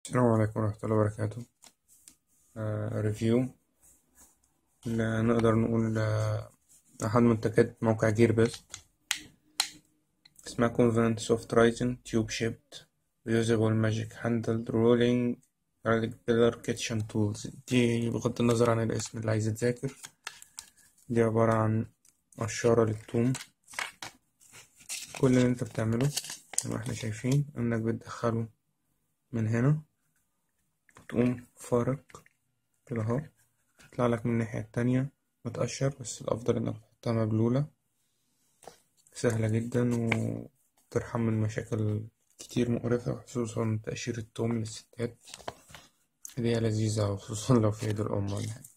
السلام عليكم ورحمة الله وبركاته آه ريفيو ل- نقدر نقول آه، أحد منتجات موقع جير بيست اسمها كونفنت سوفت رايزن تيوب شيبت ريوزابل ماجيك هاندلد رولينج جارليك بيلر كيتشن تولز دي بغض النظر عن الاسم اللي عايز يتذاكر دي عبارة عن قشارة للثوم كل اللي انت بتعمله زي ما احنا شايفين انك بتدخله من هنا تقوم فارق كده اهو يطلع لك من الناحية التانية متقشر بس الأفضل إنك تحطها مبلولة سهلة جدا وترحم من مشاكل كتير مقرفة خصوصا تقشير التوم للستات هدية لذيذة وخصوصا لو في عيد الأم ولا حاجة